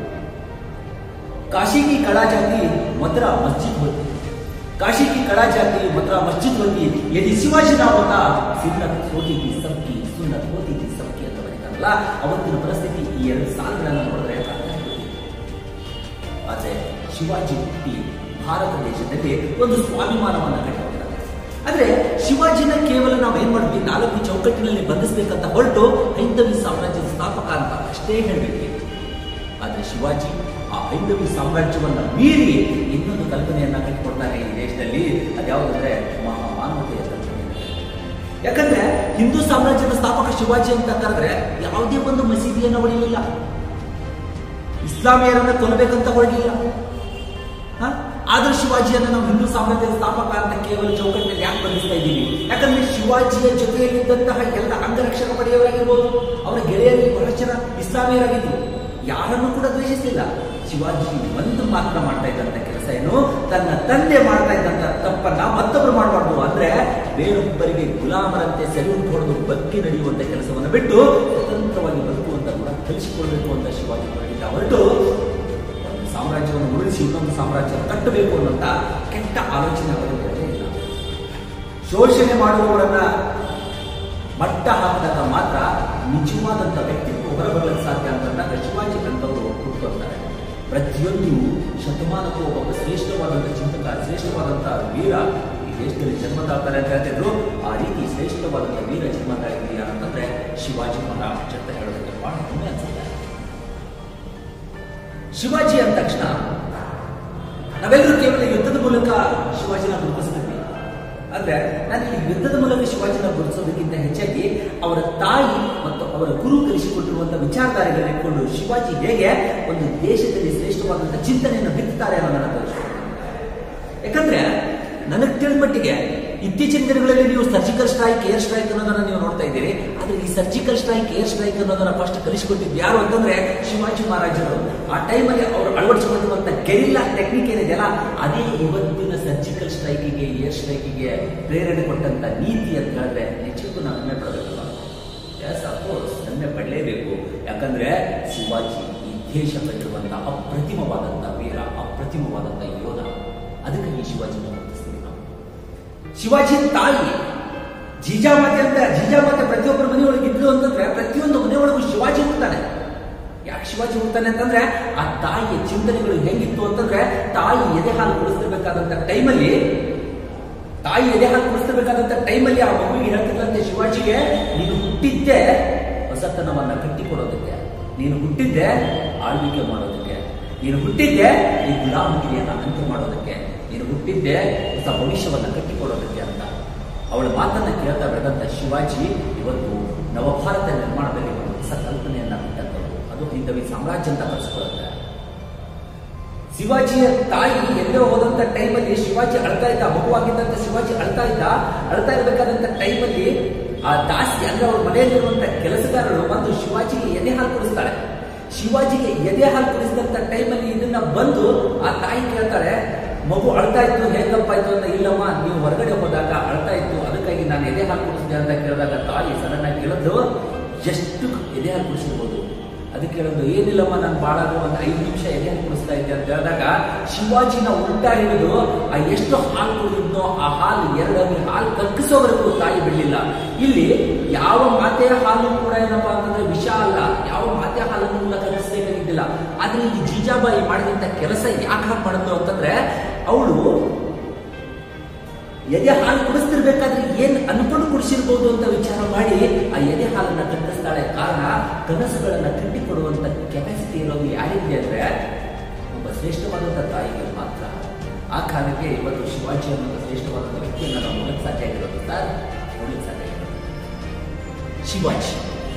काशी की कड़ा जाती मथुरा मस्जिद होती काशी की कड़ा जाती मथुरा मस्जिद होती यदि शिवाजी ना होता सुन्नत होती थी सबकी सुन्नत होती थी सबकी ಅಂತ ಬರೀತಾರಲ್ಲ ಅವತ್ತಿನ ಪರಿಸ್ಥಿತಿ ಈ ಎರಡು ಸಾಲುಗಳನ್ನ ನೋಡಿದ್ರೆ ಅರ್ಥ ಆಗುತ್ತೆ. ಆದ್ರೆ ಶಿವಾಜಿ ಹುಟ್ಟಿ ಭಾರತ ದೇಶದಲ್ಲಿ ಒಂದು ಸ್ವಾಭಿಮಾನವನ್ನ ಕಟ್ಟಿಕೊಳ್ತಾರೆ ಆದ್ರೆ ಶಿವಾಜಿನ ಕೇವಲ ನಾವು ಏನ್ ಮಾಡ್ತೀವಿ ನಾಲ್ಕು ಚೌಕಟ್ಟಿನಲ್ಲಿ ಬಂಧಿಸಬೇಕಂತ ಹೊರಟು ಹೈಂದವಿ ಸಾಮ್ರಾಜ್ಯದ ಸ್ಥಾಪಕ ಅಂತ ಅಷ್ಟೇ ಹೇಳ್ಬೇಕು ಆದ್ರೆ ಶಿವಾಜಿ ಆ ಹೈಂದವಿ ಸಾಮ್ರಾಜ್ಯವನ್ನ ಮೀರಿ ಇನ್ನೊಂದು ಕಲ್ಪನೆಯನ್ನ ಕಟ್ಟಿಕೊಡ್ತಾನೆ ಈ ದೇಶದಲ್ಲಿ ಅದ್ಯಾವುದಂದ್ರೆ ಮಹಾ ಮಾನವತೆಯ ಕಲ್ಪನೆ ಯಾಕಂದ್ರೆ ಹಿಂದೂ ಸಾಮ್ರಾಜ್ಯದ ಸ್ಥಾಪಕ ಶಿವಾಜಿ ಅಂತ ಕರೆದ್ರೆ ಯಾವುದೇ ಒಂದು ಮಸೀದಿಯನ್ನ ಹೊಡೆಯಲಿಲ್ಲ ಇಸ್ಲಾಮಿಯರನ್ನ ಕೊಲ್ಲಬೇಕಂತ ಹೊರಡಿಲ್ಲ ಹ? ಆದ್ರೆ ಶಿವಾಜಿಯನ್ನ ನಾವು ಹಿಂದೂ ಸಾಮ್ರಾಜ್ಯದ ಸ್ಥಾಪಕ ಅಂತ ಕೇವಲ ಚೌಕಟ್ಟಿನಲ್ಲಿ ಯಾಕೆ ಬಂಧಿಸ್ತಾ ಇದ್ದೀವಿ ಯಾಕಂದ್ರೆ ಶಿವಾಜಿಯ ಜೊತೆಯಲ್ಲಿದ್ದಂತಹ ಎಲ್ಲ ಅಂಗರಕ್ಷಕ ಪಡೆಯವರಾಗಿರ್ಬೋದು ಅವರ ಗೆಳೆಯರಲ್ಲಿ ಬಹಳಷ್ಟು ಜನ ಇಸ್ಲಾಮಿಯರಾಗಿದ್ರು ಯಾರನ್ನು ಕೂಡ ದ್ವೇಷಿಸಲಿಲ್ಲ ಶಿವಾಜಿ ಒಂದು ಮಾತ್ರ ಮಾಡ್ತಾ ಇದ್ದಂತ ಕೆಲಸ ಏನು ತನ್ನ ತಂದೆ ಮಾಡ್ತಾ ಇದ್ದಂತ ತಪ್ಪನ್ನ ಮತ್ತೊಬ್ಬರು ಮಾಡಬಾರ್ದು ಅಂದ್ರೆ ಬೇರೊಬ್ಬರಿಗೆ ಗುಲಾಮರಂತೆ ಸೆಲ್ಯೂಟ್ ಹೊಡೆದು ಬದುಕಿ ನಡೆಯುವಂತ ಕೆಲಸವನ್ನು ಬಿಟ್ಟು ಸ್ವತಂತ್ರವಾಗಿ ಬದುಕುವಂತ ಗುಣ ಕಲಿಸಿಕೊಳ್ಬೇಕು ಅಂತ ಶಿವಾಜಿ ಹೊರಟಿದ್ದ ಹೊರಟು ಒಂದು ಸಾಮ್ರಾಜ್ಯವನ್ನು ಉರುಳಿಸಿ ಇನ್ನೊಂದು ಸಾಮ್ರಾಜ್ಯ ಕಟ್ಟಬೇಕು ಅನ್ನೋಂತ ಕೆಟ್ಟ ಆಲೋಚನೆ ಅವರಿಗೆ ಇರಲೇ ಇಲ್ಲ ಶೋಷಣೆ ಮಾಡುವವರನ್ನ ಮಟ್ಟ ಹಾಕಿದಾಗ ಮಾತ್ರ ನಿಜವಾದಂತ ವ್ಯಕ್ತಿತ್ವ ಹೊರಬರಲಿಕ್ಕೆ ಸಾಧ್ಯ ಅಂತಂದಾಗ ಶಿವಾಜಿ ಅಂತವರು ಹುಟ್ಟುತ್ತಾರೆ ಪ್ರತಿಯೊಂದು ಶತಮಾನಕ್ಕೂ ಒಬ್ಬ ಶ್ರೇಷ್ಠವಾದಂಥ ಚಿಂತಕ ಶ್ರೇಷ್ಠವಾದಂಥ ವೀರ ಈ ದೇಶದಲ್ಲಿ ಜನ್ಮ ತಾಳ್ತಾರೆ ಅಂತ ಹೇಳ್ತಿದ್ರು ಆ ರೀತಿ ಶ್ರೇಷ್ಠವಾದಂಥ ವೀರ ಜನ್ಮ ತಾಳಿದ್ರಿ ಯಾರಂತಂದ್ರೆ ಶಿವಾಜಿ ಮಹಾರಾಜ್ ಅಂತ ಹೇಳೋದಕ್ಕೆ ಬಹಳ ಹೆಮ್ಮೆ ಅನ್ಸುತ್ತೆ ಶಿವಾಜಿ ಅಂದ ತಕ್ಷಣ ನಾವೆಲ್ಲರೂ ಕೇವಲ ಯುದ್ಧದ ಮೂಲಕ ಶಿವಾಜಿನ ಗುರುತಿಸ್ತೀವಿ ಆದ್ರೆ ನಾನು ಈ ಯುದ್ಧದ ಮೂಲಕ ಶಿವಾಜಿನ ಗುರುತಿಸೋದಕ್ಕಿಂತ ಹೆಚ್ಚಾಗಿ ಅವರ ತಾಯಿ ಮತ್ತು ಅವರ ಗುರು ಕಲಿಸಿಕೊಟ್ಟಿರುವಂತಹ ವಿಚಾರಧಾರೆಗಳನ್ನ ಇಟ್ಕೊಂಡು ಶಿವಾಜಿ ಹೇಗೆ ಒಂದು ದೇಶದಲ್ಲಿ ಶ್ರೇಷ್ಠವಾದಂತಹ ಚಿಂತನೆಯನ್ನು ಬಿತ್ತುತ್ತಾರೆ ಅನ್ನೋದನ್ನ ತೋರಿಸ್ತಾರೆ ಯಾಕಂದ್ರೆ ನನಗೆ ತಿಳಿದ ಮಟ್ಟಿಗೆ ಇತ್ತೀಚಿನ ದಿನಗಳಲ್ಲಿ ನೀವು ಸರ್ಜಿಕಲ್ ಸ್ಟ್ರೈಕ್ ಏರ್ ಸ್ಟ್ರೈಕ್ ಅನ್ನೋದನ್ನ ನೀವು ನೋಡ್ತಾ ಇದ್ದೀರಿ ಆದ್ರೆ ಈ ಸರ್ಜಿಕಲ್ ಸ್ಟ್ರೈಕ್ ಏರ್ ಸ್ಟ್ರೈಕ್ ಅನ್ನೋದನ್ನ ಫಸ್ಟ್ ಕಲಿಸಿಕೊಟ್ಟಿದ್ದು ಯಾರು ಅಂತಂದ್ರೆ ಶಿವಾಜಿ ಮಹಾರಾಜರು ಆ ಟೈಮಲ್ಲಿ ಅವರು ಅಳವಡಿಸಿಕೊಂಡಿರುವಂತ ಗೆರಿಲ್ಲಾ ಟೆಕ್ನಿಕ್ ಏನಿದೆಯಲ್ಲ ಅದೇ ಇವತ್ತಿನ ಸರ್ಜಿಕಲ್ ಸ್ಟ್ರೈಕಿಗೆ ಏರ್ ಸ್ಟ್ರೈಕಿಗೆ ಪ್ರೇರಣೆ ಕೊಟ್ಟಂತ ನೀತಿ ಅಂತ ಹೇಳಿದ್ರೆ ನಿಜಕ್ಕೂ ನಾವು ಹೆಮ್ಮೆ ಪಡಬೇಕಲ್ಲ ಎಸ್ ಅಫ್ಕೋರ್ಸ್ ಹೆಮ್ಮೆ ಪಡಲೇಬೇಕು ಯಾಕಂದ್ರೆ ಶಿವಾಜಿ ಈ ದೇಶ ಕಟ್ಟಿರುವಂತಹ ಅಪ್ರತಿಮವಾದಂತಹ ವೀರ ಅಪ್ರತಿಮವಾದಂತಹ ಯೋಧ ಅದಕ್ಕಾಗಿ ಶಿವಾಜಿನ ಗುರುತಿಸ್ತೀವಿ ನಾವು ಶಿವಾಜಿ ತಾಯಿ ಜೀಜಾಮಾತೆ ಅಂತ ಜೀಜಾಮಾತೆ ಪ್ರತಿಯೊಬ್ಬರ ಮನೆಯೊಳಗೆ ಇದ್ಲು ಅಂತಂದ್ರೆ ಪ್ರತಿಯೊಂದು ಮನೆಯೊಳಗೂ ಶಿವಾಜಿ ಹುಡ್ತಾನೆ ಯಾಕೆ ಶಿವಾಜಿ ಹುಡ್ತಾನೆ ಅಂತಂದ್ರೆ ಆ ತಾಯಿಯ ಚಿಂತನೆಗಳು ಹೆಂಗಿತ್ತು ಅಂತಂದ್ರೆ ತಾಯಿ ಎದೆ ಹಾಲು ಕುಡಿಸ್ತಿರ್ಬೇಕಾದಂತ ಟೈಮಲ್ಲಿ ತಾಯಿ ಎದೆ ಹಾಲು ಕುಡಿಸ್ತಿರ್ಬೇಕಾದಂತ ಟೈಮಲ್ಲಿ ಆ ಮಗುವಿಗೆ ಹೇಳ್ತಿದ್ದಂತೆ ಶಿವಾಜಿಗೆ ನೀನು ಹುಟ್ಟಿದ್ದೆ ಹೊಸತನವನ್ನ ಕಟ್ಟಿಕೊಡೋದಕ್ಕೆ ನೀನು ಹುಟ್ಟಿದ್ದೆ ಆಳ್ವಿಕೆ ಮಾಡೋದಕ್ಕೆ ನೀನು ಹುಟ್ಟಿದ್ದೆ ಈ ಗುಲಾಮಗಿರಿಯನ್ನ ಅಂತ್ಯ ಮಾಡೋದಕ್ಕೆ ನೀನು ಹುಟ್ಟಿದ್ದೆ ಹೊಸ ಭವಿಷ್ಯವನ್ನ ಕಟ್ಟಿಕೊಡೋದಕ್ಕೆ ಅಂತ ಅವಳ ಮಾತನ್ನ ಕೇಳ್ತಾ ಬೆಳೆದಂತ ಶಿವಾಜಿ ಇವತ್ತು ನವಭಾರತ ನಿರ್ಮಾಣದಲ್ಲಿ ಒಂದು ಹೊಸ ಕಲ್ಪನೆಯನ್ನ ಬಿಟ್ಟಂತದ್ದು ಅದು ಹೈಂದವಿ ಸಾಮ್ರಾಜ್ಯ ಅಂತ ಕರೆಸ್ಕೊಳ್ಳುತ್ತೆ ಶಿವಾಜಿಯ ತಾಯಿ ಎಲ್ಲೋ ಹೋದಂತ ಟೈಮಲ್ಲಿ ಶಿವಾಜಿ ಅಳ್ತಾ ಇದ್ದ ಮಗುವಾಗಿದ್ದಂತ ಶಿವಾಜಿ ಅಳ್ತಾ ಇದ್ದ ಅಳ್ತಾ ಇರಬೇಕಾದಂತ ಟೈಮಲ್ಲಿ ಆ ದಾಸಿ ಅಂದ್ರೆ ಅವ್ರ ಮನೆಯಲ್ಲಿರುವಂತ ಕೆಲಸಗಾರರು ಬಂದು ಶಿವಾಜಿಗೆ ಎದೆ ಹಾಲು ಕುಡಿಸ್ತಾಳೆ ಶಿವಾಜಿಗೆ ಎದೆ ಹಾಲು ಕುಡಿಸಿದಂತ ಟೈಮಲ್ಲಿ ಇದನ್ನ ಬಂದು ಆ ತಾಯಿ ಕೇಳ್ತಾಳೆ ಮಗು ಅಳ್ತಾ ಇತ್ತು ಹೇಗಪ್ಪ ಆಯ್ತು ಅಂತ ಇಲ್ಲಮ್ಮ ನೀವು ಹೊರಗಡೆ ಹೋದಾಗ ಅಳ್ತಾ ಇತ್ತು ಅದಕ್ಕಾಗಿ ನಾನು ಎದೆ ಹಾಲು ಕುಡಿಸಿದೆ ಅಂತ ಕೇಳಿದಾಗ ತಾಯಿ ಸಡನ್ ಆಗಿ ಕೇಳಿದ್ರು ಎಷ್ಟು ಎದೆ ಹಾಲು ಕುಡಿಸಿರ್ಬೋದು ಅದಕ್ಕೆ ಹೇಳೋದು ಏನಿಲ್ಲಮ್ಮ ನಾನು ಬಾಳ ಒಂದು ಐದು ನಿಮಿಷ ಎದೆ ಹಾಲು ಕುಡಿಸ್ತಾ ಇದ್ದೆ ಅಂತ ಹೇಳಿದಾಗ ಶಿವಾಜಿನ ಉಲ್ಟಾ ಹಿಡಿದು ಆ ಎಷ್ಟು ಹಾಲು ಕುಡಿದ್ನೋ ಆ ಹಾಲು ಎರಡಲ್ಲಿ ಹಾಲು ಕಕ್ಕಿಸೋವರೆಗೂ ತಾಯಿ ಬಿಡಲಿಲ್ಲ ಇಲ್ಲಿ ಯಾವ ಮಾತೆಯ ಹಾಲು ಕೂಡ ಏನಪ್ಪಾ ಅಂತಂದ್ರೆ ವಿಷ ಅಲ್ಲ ಯಾವ ಮಾತೆಯ ಹಾಲನ್ನು ಕೂಡ ಕಕ್ಕಿಸಬೇಕಾಗಿದ್ದಿಲ್ಲ ಆದ್ರೆ ಈ ಜೀಜಾಬಾಯಿ ಮಾಡಿದಂತ ಕೆಲಸ ಯಾಕೆ ಹಾಗೆ ಮಾಡಿದ್ರು ಅಂತಂದ್ರೆ ಅವಳು ಎದೆ ಹಾಲು ಕುಡಿಸ್ತಿರ್ಬೇಕಾದ್ರೆ ಏನ್ ಅನ್ಕೊಂಡು ಕುಡಿಸಿರ್ಬೋದು ಅಂತ ವಿಚಾರ ಮಾಡಿ ಆ ಎದೆ ಹಾಲನ್ನ ಕಟ್ಟಿಸ್ತಾಳೆ ಕಾರಣ ಕನಸುಗಳನ್ನ ಕಟ್ಟಿಕೊಡುವಂತ ಕೆಪಾಸಿಟಿ ಇರೋದು ಯಾರಿಗೆ ಅಂದ್ರೆ ಒಬ್ಬ ಶ್ರೇಷ್ಠವಾದಂತ ತಾಯಿಗೆ ಮಾತ್ರ ಆ ಕಾರಣಕ್ಕೆ ಇವತ್ತು ಶಿವಾಜಿ ಅನ್ನೋ ಶ್ರೇಷ್ಠವಾದಂತ ವ್ಯಕ್ತಿಯನ್ನ ನಾವು ನೋಡಕ್ ಸಾಧ್ಯ ಆಗಿರೋದು ಸರ್ ನೋಡಕ್ ಸಾಧ್ಯ ಆಗಿರೋದು ಶಿವಾಜಿ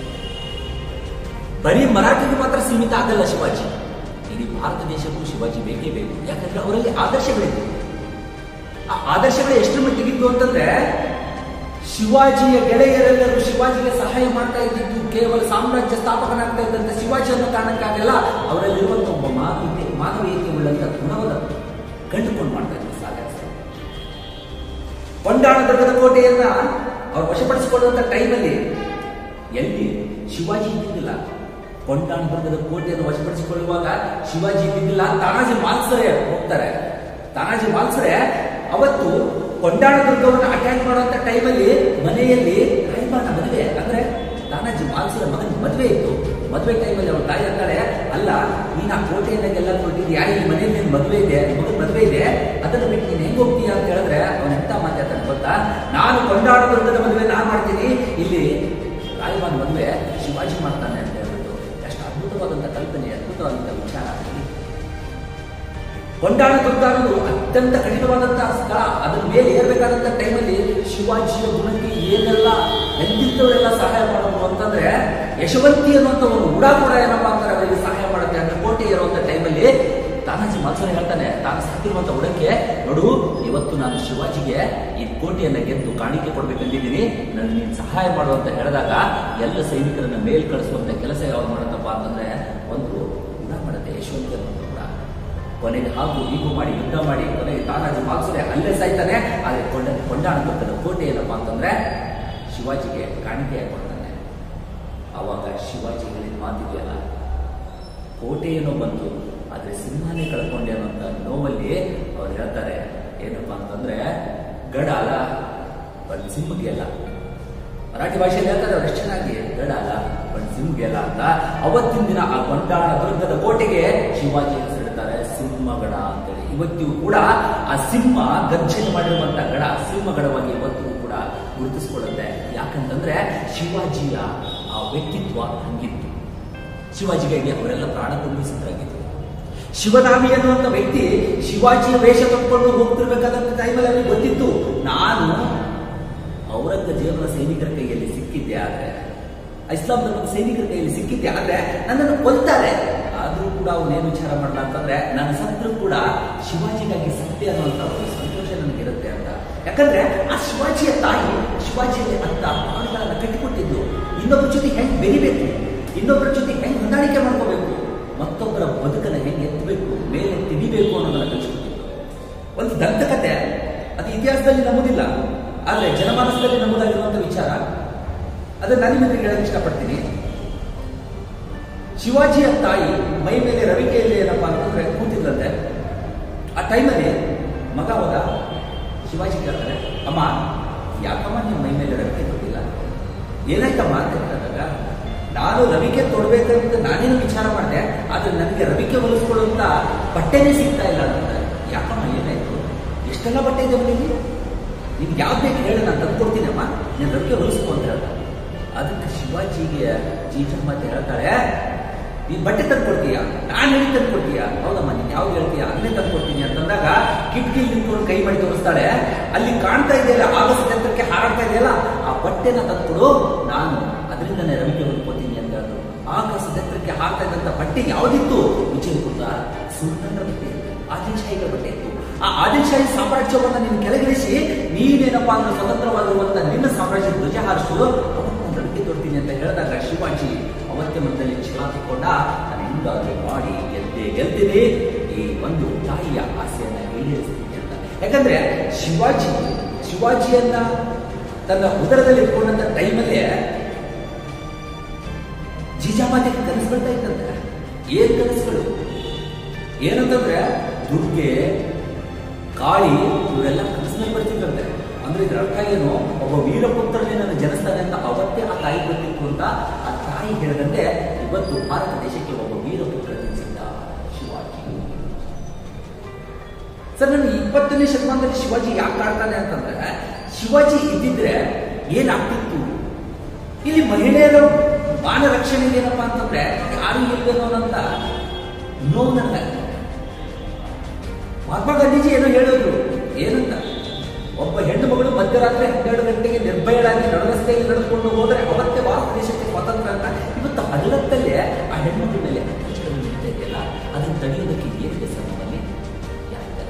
ಬರೀ ಮರಾಠಿಗೆ ಮಾತ್ರ ಸೀಮಿತ ಆಗಲ್ಲ ಶಿವಾಜಿ ಇಡೀ ಭಾರತ ದೇಶಕ್ಕೂ ಶಿವಾಜಿ ಬೇಕೇ ಬೇಕು ಯಾಕಂದ್ರೆ ಅವರಲ್ಲಿ ಆದರ್ಶಗಳಿವೆ ಆ ಆದರ್ಶಗಳು ಎಷ್ಟರ ಮಟ್ಟಿಗಿತ್ತು ಅಂತಂದ್ರೆ ಶಿವಾಜಿಯ ಗೆಳೆಯರೆಲ್ಲರೂ ಶಿವಾಜಿಗೆ ಸಹಾಯ ಮಾಡ್ತಾ ಇದ್ದಿದ್ದು ಕೇವಲ ಸಾಮ್ರಾಜ್ಯ ಸ್ಥಾಪಕನಾಗ್ತಾ ಇದ್ದಂತ ಶಿವಾಜಿ ಅನ್ನೋ ಕಾರಣಕ್ಕಾಗಲ್ಲ ಅವರಲ್ಲಿರುವಂತ ಒಬ್ಬ ಮಾನವೀಯತೆ ಮಾನವೀಯತೆ ಉಳ್ಳಂತ ಗುಣವನ್ನು ಕಂಡುಕೊಂಡು ಮಾಡ್ತಾ ಇದ್ರು ಸಾಗಾಯಿಸ್ತಾರೆ ಕೊಂಡಾಣದುರ್ಗದ ಕೋಟೆಯನ್ನ ಅವ್ರು ವಶಪಡಿಸಿಕೊಳ್ಳುವಂತ ಟೈಮಲ್ಲಿ ಎಲ್ಲಿ ಶಿವಾಜಿ ಇದ್ದಿದ್ದಿಲ್ಲ ಕೊಂಡಾಣದುರ್ಗದ ಕೋಟೆಯನ್ನು ವಶಪಡಿಸಿಕೊಳ್ಳುವಾಗ ಶಿವಾಜಿ ಇದ್ದಿದ್ದಿಲ್ಲ ತಾನಾಜಿ ಮಾಲ್ಸರೆ ಹೋಗ್ತಾರೆ ತಾನಾಜಿ ಮಾಲ್ಸರೆ ಅವತ್ತು ಕೊಂಡಾಣದುರ್ಗವನ್ನು ಅಟ್ಯಾಕ್ ಮಾಡುವಂತ ಟೈಮಲ್ಲಿ ಮನೆಯಲ್ಲಿ ರಾಯಬಾನ ಮದುವೆ ಅಂದ್ರೆ ತಾನಾಜಿ ಮಾಲ್ಸರ ಮಗನ ಮದುವೆ ಇತ್ತು ಮದುವೆ ಟೈಮಲ್ಲಿ ಅವಳ ತಾಯಿ ಅಂತಾಳೆ ಅಲ್ಲ ನೀನ್ ಆ ಕೋಟೆಯನ್ನೆಲ್ಲ ಕೊಟ್ಟಿದ್ದು ಯಾರಿಗೆ ಮನೆಯಲ್ಲಿ ನಿನ್ ಮದುವೆ ಇದೆ ಮಗನ ಮದುವೆ ಇದೆ ಅದನ್ನ ಬಿಟ್ಟು ನೀನ್ ಹೆಂಗ್ ಹೋಗ್ತೀಯ ಅಂತ ಹೇಳಿದ್ರೆ ಅವನ ಎಂತ ಮಾತಾಡ್ತಾನೆ ಗೊತ್ತಾ ನಾನು ಕೊಂಡಾಣದುರ್ಗದ ಮದುವೆ ನಾನ್ ಮಾಡ್ತೀನಿ ಇಲ್ಲಿ ರಾಯಬಾನ್ ಮದುವೆ ಶಿವಾಜಿ ಮಾಡ್ತಾನೆ ಅಂತ ಹೇಳ್ಬಿಟ್ಟು ಎಷ್ಟು ಅದ್ಭುತವಾದಂತ ಕಲ್ಪನೆ ಅದ್ಭುತವಾದಂತ ವಿಚಾರ ಕೊಂಡಾಣ ದುರ್ಗ ಅನ್ನೋದು ಅತ್ಯಂತ ಕಠಿಣವಾದಂತಹ ಸ್ಥಳ ಅದರ ಮೇಲೆ ಏರ್ಬೇಕಾದಂತ ಟೈಮಲ್ಲಿ ಶಿವಾಜಿಯ ಗುಣಕ್ಕೆ ಏನೆಲ್ಲ ಎಂತಿದ್ದವರೆಲ್ಲ ಸಹಾಯ ಮಾಡೋದು ಅಂತಂದ್ರೆ ಯಶವಂತಿ ಅನ್ನುವಂತ ಒಂದು ಉಡಾ ಕೂಡ ಏನಪ್ಪಾ ಅಂತಾರೆ ಅವರಿಗೆ ಸಹಾಯ ಮಾಡುತ್ತೆ ಅಂತ ಕೋಟೆ ಇರುವಂತ ಟೈಮಲ್ಲಿ ತಾನಾಜಿ ಮತ್ಸರ ಹೇಳ್ತಾನೆ ತಾನು ಸಾಕಿರುವಂತ ಉಡಕ್ಕೆ ನೋಡು ಇವತ್ತು ನಾನು ಶಿವಾಜಿಗೆ ಈ ಕೋಟೆಯನ್ನ ಗೆದ್ದು ಕಾಣಿಕೆ ಕೊಡ್ಬೇಕಂತಿದ್ದೀನಿ ನನಗೆ ನೀನು ಸಹಾಯ ಮಾಡು ಅಂತ ಹೇಳಿದಾಗ ಎಲ್ಲ ಸೈನಿಕರನ್ನ ಮೇಲ್ ಕಳಿಸುವಂತ ಕೆಲಸ ಯಾವ್ದು ಮಾಡುತ್ತಪ್ಪ ಅಂತಂದ್ರೆ ಒಂದು ಉಡ ಮಾಡುತ್ತೆ ಯಶವಂತಿ ಅನ್ನುವಂಥ ಉಡ ಕೊನೆಗೆ ಹಾಗೂ ಹೀಗೂ ಮಾಡಿ ಯುದ್ಧ ಮಾಡಿ ಕೊನೆಗೆ ತಾನಾಜಿ ಮಾಲ್ಸುರೆ ಅಲ್ಲೇ ಸಾಯ್ತಾನೆ ಆದರೆ ಕೊಂಡ ಕೊಂಡಾಣ ದುರ್ಗದ ಕೋಟೆ ಏನಪ್ಪಾ ಅಂತಂದ್ರೆ ಶಿವಾಜಿಗೆ ಕಾಣಿಕೆ ಕೊಡ್ತಾನೆ ಆವಾಗ ಶಿವಾಜಿ ಹೇಳಿದ ಮಾತಿದೆಯಲ್ಲ ಕೋಟೆಯೇನೋ ಬಂತು ಆದ್ರೆ ಸಿಂಹನೇ ಕಳ್ಕೊಂಡೆ ಅನ್ನೋಂಥ ನೋವಲ್ಲಿ ಅವ್ರು ಹೇಳ್ತಾರೆ ಏನಪ್ಪಾ ಅಂತಂದ್ರೆ ಗಡ ಅಲ್ಲ ಬಟ್ ಸಿಂಹಗೆ ಅಲ್ಲ ಮರಾಠಿ ಭಾಷೆಯಲ್ಲಿ ಹೇಳ್ತಾರೆ ಅವ್ರು ಎಷ್ಟು ಚೆನ್ನಾಗಿ ಗಡ ಅಲ್ಲ ಬಟ್ ಸಿಂಹಗೆ ಅಲ್ಲ ಅಂತ ಅವತ್ತಿನ ದಿನ ಆ ಕೊಂಡಾಣ ದುರ್ಗದ ಕೋಟೆಗೆ ಶಿವಾಜಿ ಹೆಸರಿಡ್ತಾರೆ ಸಿಂಹಗಡ ಅಂತೇಳಿ ಇವತ್ತಿಗೂ ಕೂಡ ಆ ಸಿಂಹ ಗರ್ಜನೆ ಮಾಡಿರುವಂತ ಗಡ ಸಿಂಹಗಡವಾಗಿ ಇವತ್ತಿಗೂ ಕೂಡ ಗುರುತಿಸಿಕೊಳ್ಳುತ್ತೆ ಯಾಕಂತಂದ್ರೆ ಶಿವಾಜಿಯ ಆ ವ್ಯಕ್ತಿತ್ವ ಹಂಗಿತ್ತು ಶಿವಾಜಿಗಾಗಿ ಅವರೆಲ್ಲ ಪ್ರಾಣ ಕುಂಬಿಸಿದ್ರಾಗಿತ್ತು ಶಿವನಾಮಿ ಅನ್ನುವಂಥ ವ್ಯಕ್ತಿ ಶಿವಾಜಿಯ ವೇಷ ತಕ್ಕೊಂಡು ಹೋಗ್ತಿರ್ಬೇಕಾದಂತ ಟೈಮಲ್ಲಿ ಅವರಿಗೆ ಗೊತ್ತಿತ್ತು ನಾನು ಔರಂಗಜೇಬನ ಸೈನಿಕರ ಕೈಯಲ್ಲಿ ಸಿಕ್ಕಿದ್ದೆ ಆದ್ರೆ ಇಸ್ಲಾಂ ಧರ್ಮದ ಸೈನಿಕರ ಕೈಯಲ್ಲಿ ಸಿಕ್ಕಿದ್ದೆ ಆದ್ರೆ ನನ್ನನ್ನು ಕೊಲ್ತಾರೆ ಆದ್ರೂ ಕೂಡ ಅವನೇನು ವಿಚಾರ ಮಾಡಲ್ಲ ಅಂತಂದ್ರೆ ನನ್ನ ಸತ್ರು ಕೂಡ ಶಿವಾಜಿಗಾಗಿ ಸತ್ಯ ಅನ್ನುವಂತ ಒಂದು ಸಂತೋಷ ನನಗಿರುತ್ತೆ ಅಂತ ಯಾಕಂದ್ರೆ ಆ ಶಿವಾಜಿಯ ತಾಯಿ ಶಿವಾಜಿಯಲ್ಲಿ ಅಂತ ಪ್ರಾಣಿಗಳನ್ನ ಕಟ್ಟಿಕೊಟ್ಟಿದ್ದು ಇನ್ನೊಬ್ಬರ ಜೊತೆ ಹೆಂಗ್ ಬೆರಿಬೇಕು ಇನ್ನೊಬ್ಬರ ಜೊತೆ ಹೆಂಗ್ ಹೊಂದಾಣಿಕೆ ಮಾಡ್ಕೋಬೇಕು ಮತ್ತೊಬ್ಬರ ಬದುಕನ್ನ ಹೆಂಗ್ ಎತ್ತಬೇಕು ಮೇಲೆ ತಿಡಿಬೇಕು ಅನ್ನೋದನ್ನ ಕಲಿಸ್ಕೊಟ್ಟಿದ್ದು ಒಂದು ದಂತಕತೆ ಅದು ಇತಿಹಾಸದಲ್ಲಿ ನಮೂದಿಲ್ಲ ಆದ್ರೆ ಜನಮಾನಸದಲ್ಲಿ ನಮೂದಾಗಿರುವಂತ ವಿಚಾರ ಅದನ್ನ ನಾನು ನಿಮಗೆ ಹೇಳಕ್ ಇಷ್ಟಪಡ್ತೀನಿ ಶಿವಾಜಿಯ ತಾಯಿ ಮೈ ಮೇಲೆ ರವಿಕೆಯಲ್ಲಿ ಏನಪ್ಪಾ ಅಂತಂದ್ರೆ ಕೂತಿದ್ದಂತೆ ಆ ಟೈಮಲ್ಲಿ ಮಗ ಹೋದ ಶಿವಾಜಿ ಕೇಳ್ತಾರೆ ಅಮ್ಮ ಯಾಕಮ್ಮ ನಿಮ್ಮ ಮೈ ಮೇಲೆ ರವಿಕೆ ತೊಟ್ಟಿಲ್ಲ ಏನಾಯ್ತಮ್ಮ ಅಂತ ಹೇಳಿದಾಗ ನಾನು ರವಿಕೆ ತೊಡ್ಬೇಕಂತ ನಾನೇನು ವಿಚಾರ ಮಾಡಿದೆ ಆದ್ರೆ ನನಗೆ ರವಿಕೆ ಹೊಲಿಸ್ಕೊಳ್ಳುವಂತ ಬಟ್ಟೆನೇ ಸಿಗ್ತಾ ಇಲ್ಲ ಅಂತ ಯಾಕಮ್ಮ ಏನಾಯ್ತು ಎಷ್ಟೆಲ್ಲ ಬಟ್ಟೆ ಇದೆ ಮನೇಲಿ ನಿಮ್ಗೆ ಯಾವ್ದು ಬೇಕು ಹೇಳಿ ನಾನು ತಂದ್ಕೊಡ್ತೀನಿ ಅಮ್ಮ ನೀನು ರವಿಕೆ ಹೊಲಿಸ್ಕೊ ಅಂತ ಹೇಳ್ದ ಅದಕ್ಕೆ ಶಿವಾಜಿಗೆ ಜೀಜಮ್ಮ ಅಂತ ಹೇಳ್ತಾಳೆ ನೀನ್ ಬಟ್ಟೆ ತಂದ್ಕೊಡ್ತೀಯ ನಾನು ಹೇಳಿ ತಂದ್ಕೊಡ್ತೀಯ ಹೌದಮ್ಮ ನೀನ್ ಯಾವ್ದು ಹೇಳ್ತೀಯ ಅದನ್ನೇ ತಂದ್ಕೊಡ್ತೀನಿ ಅಂತಂದಾಗ ಕಿಟಕಿ ನಿಂತ್ಕೊಂಡು ಕೈ ಮಾಡಿ ತೋರಿಸ್ತಾಳೆ ಅಲ್ಲಿ ಕಾಣ್ತಾ ಇದೆಯಲ್ಲ ಆಗಸ್ಟ್ ಯಂತ್ರಕ್ಕೆ ಹಾರಾಡ್ತಾ ಇದೆಯಲ್ಲ ಆ ಬಟ್ಟೆನ ತಂದ್ಕೊಡು ನಾನು ಅದರಿಂದನೇ ರವಿಕೆ ಹೊಂದ್ಕೋತೀನಿ ಅಂತ ಹೇಳಿದ್ರು ಆಗಸ್ಟ್ ಯಂತ್ರಕ್ಕೆ ಹಾಕ್ತಾ ಇದ್ದಂತ ಬಟ್ಟೆ ಯಾವ್ದಿತ್ತು ವಿಜಯಪುರ ಸುಲ್ತಾನರ ಬಟ್ಟೆ ಇತ್ತು ಆದಿಲ್ಶಾಹಿಗಳ ಬಟ್ಟೆ ಇತ್ತು ಆ ಆದಿಲ್ಶಾಹಿ ಸಾಮ್ರಾಜ್ಯವನ್ನ ನೀನು ಕೆಳಗಿಳಿಸಿ ನೀನೇನಪ್ಪಾ ಅಂದ್ರೆ ಸ್ವತಂತ್ರವಾಗಿರುವಂತ ನಿನ್ನ ಸಾಮ್ರಾಜ್ಯ ಧ್ವಜ ಹಾರಿಸು ಅವತ್ತು ನಾನು ರವಿಕೆ ತೊಡ್ತೀನಿ ಅಂತ ಹೇಳಿದಾಗ ಶಿವಾಜಿ ಅವತ್ತೇ ಮನದಲ್ಲಿ ಛಲ ಹಾಕಿಕೊಂಡ ನಾನು ಹೆಂಗಾದ್ರೂ ಮಾಡಿ ಗೆದ್ದೆ ಗೆಲ್ತೀನಿ ಈ ಒಂದು ತಾಯಿಯ ಆಸೆಯನ್ನ ಈಡೇರಿಸ್ತೀನಿ ಅಂತ ಯಾಕಂದ್ರೆ ಶಿವಾಜಿ ಶಿವಾಜಿಯನ್ನ ತನ್ನ ಉದರದಲ್ಲಿ ಇಟ್ಕೊಂಡಂತ ಟೈಮಲ್ಲೇ ಜೀಜಾಮಾತೆಗೆ ಕನಸು ಬರ್ತಾ ಇತ್ತಂತೆ ಏನ್ ಕನಸುಗಳು ಏನಂತಂದ್ರೆ ದುರ್ಗೆ ಕಾಳಿ ಇವರೆಲ್ಲ ಕನಸಿನಲ್ಲಿ ಬರ್ತಿದ್ದಂತೆ ಅಂದ್ರೆ ಇದ್ರ ಅರ್ಥ ಏನು ಒಬ್ಬ ವೀರಪುತ್ರನೇ ನನ್ನ ಜನಿಸ್ತಾನೆ ಅಂತ ಅವತ್ತೇ ಆ ತಾಯಿ ಗೊತ್ತಿತ್ತು ಅಂತ ಆ ತಾಯಿ ಹೇಳಿದಂತೆ ಇವತ್ತು ಭಾರತ ದೇಶಕ್ಕೆ ಒಬ್ಬ ವೀರಪುತ್ರ ಜನಿಸಿದ್ದ ಶಿವಾಜಿ ಸರ್ ನಾನು ಇಪ್ಪತ್ತನೇ ಶತಮಾನದಲ್ಲಿ ಶಿವಾಜಿ ಯಾಕೆ ಕಾಡ್ತಾನೆ ಅಂತಂದ್ರೆ ಶಿವಾಜಿ ಇದ್ದಿದ್ರೆ ಏನಾಗ್ತಿತ್ತು ಇಲ್ಲಿ ಮಹಿಳೆಯರ ಮಾನ ರಕ್ಷಣೆ ಏನಪ್ಪಾ ಅಂತಂದ್ರೆ ಯಾರು ಇಲ್ವೇನೋ ಅನ್ನೋಂತ ನೋವು ನನಗಾಗ್ತದೆ ಮಹಾತ್ಮ ಗಾಂಧೀಜಿ ಏನೋ ಹೇಳಿದ್ರು ಏನಂತ ಒಬ್ಬ ಹೆಣ್ಣು ಮಗಳು ಮಧ್ಯರಾತ್ರಿ ಹನ್ನೆರಡು ಗಂಟೆಗೆ ನಿರ್ಭಯಳಾಗಿ ನಡರಸ್ತೆಯಲ್ಲಿ ನಡೆದುಕೊಂಡು ಹೋದರೆ ಅವತ್ತೇ ಭಾರತ ದೇಶಕ್ಕೆ ಸ್ವಾತಂತ್ರ್ಯ ಅಂತ ಇವತ್ತು ಹಗಲತ್ತಲ್ಲೇ ಆ ಹೆಣ್ಮಗಳ ಮೇಲೆ ಅತ್ಯಾಚಾರ ನಡೀತಾ ಇದೆಯಲ್ಲ ಅದನ್ನು ತಡೆಯೋದಕ್ಕೆ ಏನಿದೆ ಸರ್ ನಮ್ಮಲ್ಲಿ ಯಾರಿದ್ದಾರೆ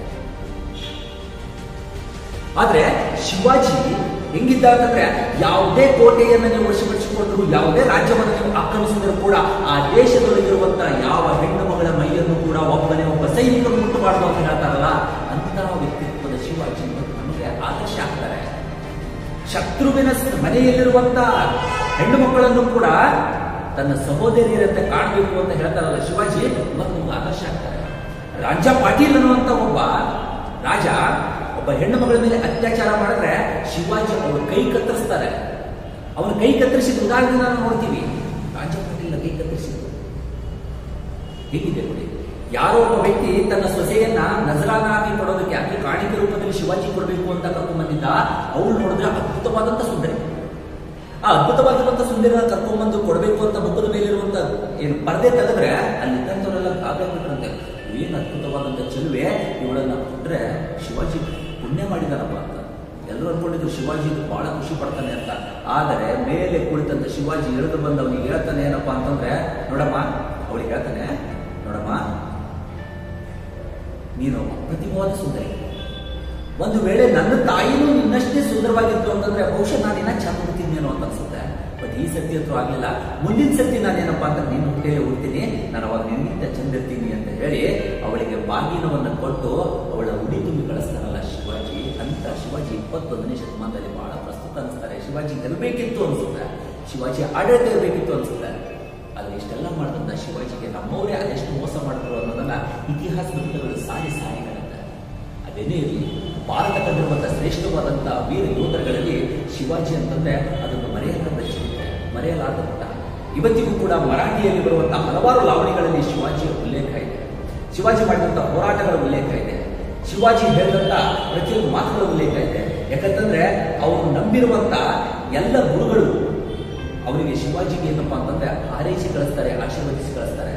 ಆದ್ರೆ ಶಿವಾಜಿ ಹೆಂಗಿದ್ದ ಅಂತಂದ್ರೆ ಯಾವುದೇ ಕೋಟೆಯನ್ನು ನೀವು ವಶಪಡಿಸಿಕೊಂಡ್ರು ಯಾವುದೇ ರಾಜ್ಯವನ್ನು ನೀವು ಆಕ್ರಮಿಸಿದ್ರು ಕೂಡ ಆ ದೇಶದೊಳಗಿರುವಂತಹ ಯಾವ ಹೆಣ್ಣು ಮಗಳ ಮೈಯನ್ನು ಕೂಡ ಒಬ್ಬನೇ ಒಬ್ಬ ಸೈನಿಕರು ಮುಟ್ಟಬಾರ್ದು ಅಂತ ಹೇಳ್ತಾರಲ್ಲ ಅಂತಹ ವ್ಯಕ್ತಿತ್ವದ ಶಿವಾಜಿ ಇವತ್ತು ನಮಗೆ ಆದರ್ಶ ಆಗ್ತಾರೆ ಶತ್ರುವಿನ ಸ- ಮನೆಯಲ್ಲಿರುವಂತಹ ಹೆಣ್ಣು ಮಕ್ಕಳನ್ನು ಕೂಡ ತನ್ನ ಸಹೋದರಿಯರಂತೆ ಕಾಣಬೇಕು ಅಂತ ಹೇಳ್ತಾರಲ್ಲ ಶಿವಾಜಿ ಇವತ್ತು ನಮ್ಗೆ ಆದರ್ಶ ಆಗ್ತಾರೆ ರಾಜ ಪಾಟೀಲ್ ಅನ್ನುವಂತ ಒಬ್ಬ ರಾಜ ಒಬ್ಬ ಹೆಣ್ಣು ಮಗಳ ಮೇಲೆ ಅತ್ಯಾಚಾರ ಮಾಡಿದ್ರೆ ಶಿವಾಜಿ ಅವ್ರ ಕೈ ಕತ್ತರಿಸ್ತಾರೆ ಅವ್ರ ಕೈ ಕತ್ತರಿಸಿದ ಉದಾಹರಣೆ ನಾವು ನೋಡ್ತೀವಿ ರಾಜ ಪಾಟೀಲ್ ಕೈ ಕತ್ತರಿಸಿದ್ರು ಹೇಗಿದೆ ನೋಡಿ ಯಾರೋ ಒಬ್ಬ ವ್ಯಕ್ತಿ ತನ್ನ ಸೊಸೆಯನ್ನ ನಜರಾನ ಆಗಿ ಕೊಡೋದಕ್ಕೆ ಆಕೆ ಕಾಣಿಕೆ ರೂಪದಲ್ಲಿ ಶಿವಾಜಿ ಕೊಡಬೇಕು ಅಂತ ಕರ್ಕೊಂಡ್ ಬಂದಿದ್ದ ಅವಳು ನೋಡಿದ್ರೆ ಅದ್ಭುತವಾದಂತ ಸುಂದರಿ ಆ ಅದ್ಭುತವಾಗಿರುವಂತ ಸುಂದರಿನ ಕರ್ಕೊಂಡ್ಬಂದು ಕೊಡಬೇಕು ಅಂತ ಮುಖದ ಮೇಲಿರುವಂತ ಏನು ಪರದೆ ತೆಗೆದ್ರೆ ಅಲ್ಲಿ ಇದ್ದಂಥವರೆಲ್ಲ ಕಾಗಬಿಟ್ರಂತೆ ಏನ್ ಅದ್ಭುತವಾದಂತ ಚೆಲುವೆ ಇವಳನ್ನ ಕೊಟ್ರೆ ಶಿವಾಜಿ ಪುಣ್ಯ ಮಾಡಿದಾನಪ್ಪ ಅಂತ ಎಲ್ಲರೂ ಅನ್ಕೊಂಡಿದ್ರು ಶಿವಾಜಿ ಇದು ಬಹಳ ಖುಷಿ ಪಡ್ತಾನೆ ಅಂತ ಆದರೆ ಮೇಲೆ ಕುಳಿತಂತ ಶಿವಾಜಿ ಇಳಿದು ಬಂದು ಅವನಿಗೆ ಹೇಳ್ತಾನೆ ಏನಪ್ಪಾ ಅಂತಂದ್ರೆ ನೋಡಮ್ಮ ಅವಳಿಗೆ ಹೇಳ್ತಾನೆ ನೋಡಮ್ಮ ನೀನು ಅಪ್ರತಿಮವಾದ ಸುಂದರಿ ಒಂದು ವೇಳೆ ನನ್ನ ತಾಯಿನೂ ನಿನ್ನಷ್ಟೇ ಸುಂದರವಾಗಿತ್ತು ಅಂತಂದ್ರೆ ಬಹುಶಃ ನಾನಿನ್ನ ಚಂದ ಹುಡ್ತಿದ್ದೇನೋ ಅಂತ ಅನ್ಸುತ್ತೆ ಬಟ್ ಈ ಸತಿ ಹತ್ರ ಆಗ್ಲಿಲ್ಲ ಮುಂದಿನ ಸತಿ ನಾನೇನಪ್ಪಾ ಅಂತ ನೀನು ಹುಟ್ಟೇಲಿ ಹುಡ್ತೀನಿ ನಾನು ಅವಾಗ ನಿನ್ನಿಂದ ಚಂದ ಇರ್ತೀನಿ ಅಂತ ಹೇಳಿ ಅವಳಿಗೆ ಬಾಗಿನವನ್ನು ಕೊಟ್ಟು ಅವಳ ಉಡಿ ತುಂಬಿ ಕಳಿಸ್ತಾರಲ್ಲ ಶಿವಾಜಿ ಅಂತ ಶಿವಾಜಿ ಇಪ್ಪತ್ತೊಂದನೇ ಶತಮಾನದಲ್ಲಿ ಬಹಳ ಪ್ರಸ್ತುತ ಅನಿಸ್ತಾರೆ ಶಿವಾಜಿ ಗೆಲ್ಲಬೇಕಿತ್ತು ಅನ್ಸುತ್ತೆ ಶಿವಾಜಿ ಆಡಳಿತ ಇರಬೇಕಿತ್ತು ಅನ್ಸುತ್ತೆ ಆದ್ರೆ ಇಷ್ಟೆಲ್ಲ ಮಾಡಿದಂತ ಶಿವಾಜಿಗೆ ನಮ್ಮವರೇ ಅದೆಷ್ಟು ಮೋಸ ಮಾಡಿದ್ರು ಅನ್ನೋದನ್ನ ಇತಿಹಾಸದ ಪುಟಗಳು ಸಾರಿ ಸಾರಿ ಹೇಳುತ್ತೆ ಅದೇನೇ ಇರಲಿ ಭಾರತ ಕಂಡಿರುವಂತಹ ಶ್ರೇಷ್ಠವಾದಂತಹ ವೀರ ಯೋಧರುಗಳಲ್ಲಿ ಶಿವಾಜಿ ಅಂತಂದ್ರೆ ಅದನ್ನು ಮರೆಯಲಾರದ ಚರಿತ್ರೆ ಮರೆಯಲಾರದ ಪುಟ ಇವತ್ತಿಗೂ ಕೂಡ ಮರಾಠಿಯಲ್ಲಿ ಬರುವಂತಹ ಹಲವಾರು ಲಾವಣಿಗಳಲ್ಲಿ ಶಿವಾಜಿಯ ಉಲ್ಲೇಖ ಇದೆ ಶಿವಾಜಿ ಮಾಡಿದಂತಹ ಹೋರಾಟಗಳ ಉಲ್ಲೇಖ ಇದೆ ಶಿವಾಜಿ ಹೇಳಿದಂತ ಪ್ರತಿಯೊಂದು ಮಾತುಗಳ ಉಲ್ಲೇಖ ಇದೆ ಯಾಕಂತಂದ್ರೆ ಅವರು ನಂಬಿರುವಂತ ಎಲ್ಲ ಗುರುಗಳು ಅವರಿಗೆ ಶಿವಾಜಿಗೆ ಏನಪ್ಪಾ ಅಂತಂದ್ರೆ ಹಾರೈಸಿ ಕಳಿಸ್ತಾರೆ ಆಶೀರ್ವದಿಸಿ ಕಳಿಸ್ತಾರೆ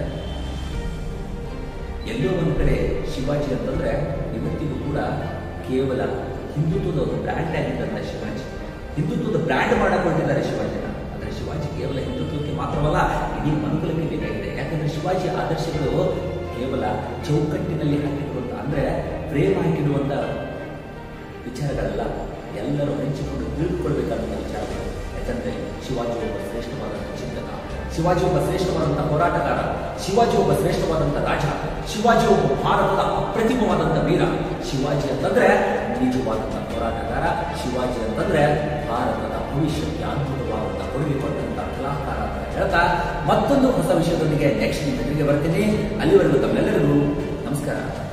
ಎಲ್ಲೋ ಒಂದ್ ಕಡೆ ಶಿವಾಜಿ ಅಂತಂದ್ರೆ ಇವತ್ತಿಗೂ ಕೂಡ ಕೇವಲ ಹಿಂದುತ್ವದ ಒಂದು ಬ್ರ್ಯಾಂಡ್ ಆಗಿದ್ದಂತ ಶಿವಾಜಿ ಹಿಂದುತ್ವದ ಬ್ರ್ಯಾಂಡ್ ಮಾಡಕೊಂಡಿದ್ದಾರೆ ಶಿವಾಜಿನ ಆದರೆ ಶಿವಾಜಿ ಕೇವಲ ಹಿಂದುತ್ವಕ್ಕೆ ಮಾತ್ರವಲ್ಲ ಇಡೀ ಮನುಕುಲಕ್ಕೆ ಬೇಕಾಗಿದೆ ಯಾಕಂದ್ರೆ ಶಿವಾಜಿ ಆದರ್ಶಗಳು ಕೇವಲ ಚೌಕಟ್ಟಿನಲ್ಲಿ ಹಾಕಿರುವಂತ ಅಂದ್ರೆ ಪ್ರೇಮ ಹಾಕಿಡುವಂತ ವಿಚಾರಗಳಲ್ಲ ಎಲ್ಲರೂ ಹಂಚಿಕೊಂಡು ತಿಳಿದುಕೊಳ್ಬೇಕಾದಂಥ ವಿಚಾರಗಳು ಯಾಕಂದ್ರೆ ಶಿವಾಜಿ ಒಬ್ಬ ಶ್ರೇಷ್ಠವಾದಂಥ ಚಿಂತಕ ಶಿವಾಜಿ ಒಬ್ಬ ಶ್ರೇಷ್ಠವಾದಂಥ ಹೋರಾಟಗಾರ ಶಿವಾಜಿ ಒಬ್ಬ ಶ್ರೇಷ್ಠವಾದಂಥ ರಾಜ ಶಿವಾಜಿ ಒಬ್ಬ ಭಾರತದ ಅಪ್ರತಿಮವಾದಂಥ ವೀರ ಶಿವಾಜಿ ಅಂತಂದ್ರೆ ನಿಜವಾದಂಥ ಹೋರಾಟಗಾರ ಶಿವಾಜಿ ಅಂತಂದ್ರೆ ಭಾರತದ ಭವಿಷ್ಯಕ್ಕೆ ಅದ್ಭುತವಾದಂಥ ಕೊಡುಗೆ ಕೊಟ್ಟಂತ ಕಲಾಕಾರ ಅಂತ ಹೇಳ್ತಾ ಮತ್ತೊಂದು ಹೊಸ ವಿಷಯದೊಂದಿಗೆ ನೆಕ್ಸ್ಟ್ ನಿಮ್ಮ ಎದುರಿಗೆ ಬರ್ತೀನಿ ಅಲ್ಲಿವರೆಗೂ ತಮ್ಮೆಲ್ಲರಿಗೂ ನಮಸ್ಕಾರ